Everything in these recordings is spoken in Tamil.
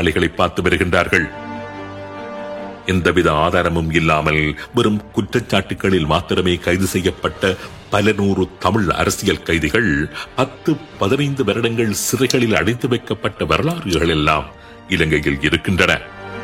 அலைகளை பார்த்து வருகின்றார்கள் எந்தவித ஆதாரமும் இல்லாமல் வெறும் குற்றச்சாட்டுகளில் மாத்திரமே கைது செய்யப்பட்ட பல நூறு தமிழ் அரசியல் கைதிகள் பத்து பதினைந்து வருடங்கள் சிறைகளில் அடைத்து வைக்கப்பட்ட வரலாறுகள் எல்லாம் இலங்கையில் இருக்கின்றன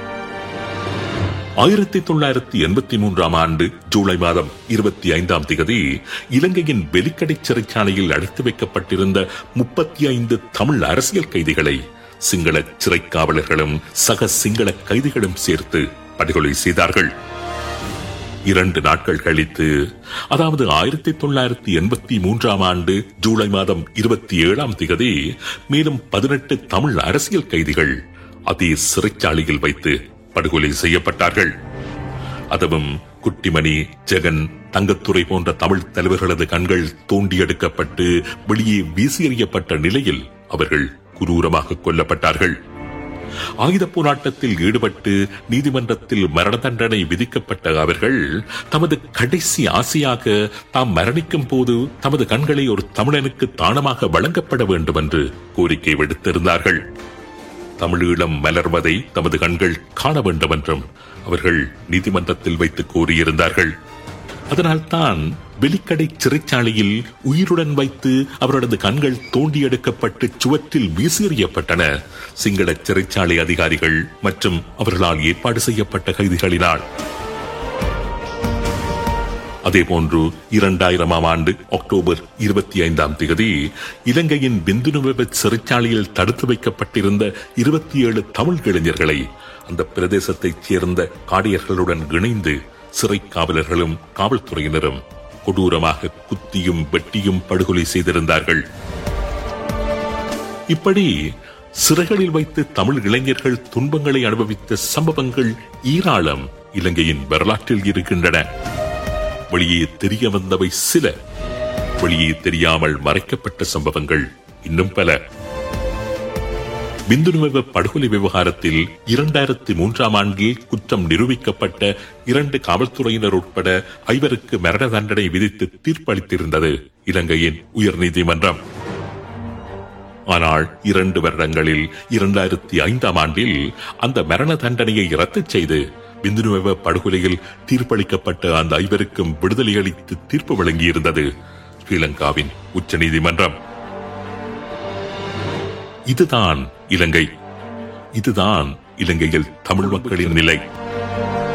ஆயிரத்தி தொள்ளாயிரத்தி எண்பத்தி மூன்றாம் ஆண்டு ஜூலை மாதம் இருபத்தி ஐந்தாம் திகதி இலங்கையின் வெலிக்கடை சிறைச்சாலையில் அடைத்து வைக்கப்பட்டிருந்த முப்பத்தி ஐந்து தமிழ் அரசியல் கைதிகளை சிங்கள சிறை காவலர்களும் சக சிங்கள கைதிகளும் சேர்த்து படுகொலை செய்தார்கள் இரண்டு நாட்கள் கழித்து அதாவது ஆயிரத்தி தொள்ளாயிரத்தி எண்பத்தி மூன்றாம் ஆண்டு ஜூலை மாதம் இருபத்தி ஏழாம் திகதி மேலும் பதினெட்டு தமிழ் அரசியல் கைதிகள் அதே சிறைச்சாலையில் வைத்து படுகொலை செய்யப்பட்டார்கள் அதுவும் குட்டிமணி ஜெகன் தங்கத்துறை போன்ற தமிழ் தலைவர்களது கண்கள் தோண்டி எடுக்கப்பட்டு வெளியே வீசி எறியப்பட்ட நிலையில் அவர்கள் குரூரமாக கொல்லப்பட்டார்கள் ஆயுத போராட்டத்தில் ஈடுபட்டு நீதிமன்றத்தில் மரண தண்டனை விதிக்கப்பட்ட அவர்கள் தமது கடைசி ஆசையாக தாம் மரணிக்கும் போது தமது கண்களை ஒரு தமிழனுக்கு தானமாக வழங்கப்பட வேண்டும் என்று கோரிக்கை விடுத்திருந்தார்கள் தமிழீழம் மலர்வதை தமது கண்கள் காண வேண்டும் என்றும் அவர்கள் நீதிமன்றத்தில் வைத்து கூறியிருந்தார்கள் அதனால்தான் வெளிக்கடை சிறைச்சாலையில் உயிருடன் வைத்து அவரது கண்கள் தோண்டி எடுக்கப்பட்டு சுவற்றில் வீசியறியப்பட்டன சிங்கள சிறைச்சாலை அதிகாரிகள் மற்றும் அவர்களால் ஏற்பாடு செய்யப்பட்ட கைதிகளினால் அதேபோன்று இரண்டாயிரமாம் ஆண்டு அக்டோபர் இருபத்தி ஐந்தாம் தேதி இலங்கையின் பிந்துனுவெவ சிறைச்சாலையில் தடுத்து வைக்கப்பட்டிருந்த இருபத்தி ஏழு தமிழ் இளைஞர்களை அந்த பிரதேசத்தைச் சேர்ந்த காடியர்களுடன் இணைந்து சிறை காவலர்களும் காவல்துறையினரும் கொடூரமாக குத்தியும் வெட்டியும் படுகொலை செய்திருந்தார்கள் இப்படி சிறைகளில் வைத்து தமிழ் இளைஞர்கள் துன்பங்களை அனுபவித்த சம்பவங்கள் ஈராளம் இலங்கையின் வரலாற்றில் இருக்கின்றன வெளியே தெரிய வந்தவை சில வெளியே தெரியாமல் மறைக்கப்பட்ட சம்பவங்கள் இன்னும் பல பிந்துனுவ படுகொலை விவகாரத்தில் இரண்டாயிரத்தி மூன்றாம் ஆண்டில் குற்றம் நிரூபிக்கப்பட்ட இரண்டு காவல்துறையினர் உட்பட ஐவருக்கு மரண தண்டனை விதித்து தீர்ப்பளித்திருந்தது இலங்கையின் உயர்நீதிமன்றம் ஆனால் இரண்டு வருடங்களில் இரண்டாயிரத்தி ஐந்தாம் ஆண்டில் அந்த மரண தண்டனையை ரத்து செய்து பிந்துனுவ படுகொலையில் தீர்ப்பளிக்கப்பட்ட அந்த ஐவருக்கும் விடுதலை அளித்து தீர்ப்பு வழங்கியிருந்தது ஸ்ரீலங்காவின் உச்சநீதிமன்றம் இதுதான் இலங்கை இதுதான் இலங்கையில் தமிழ் மக்களின் நிலை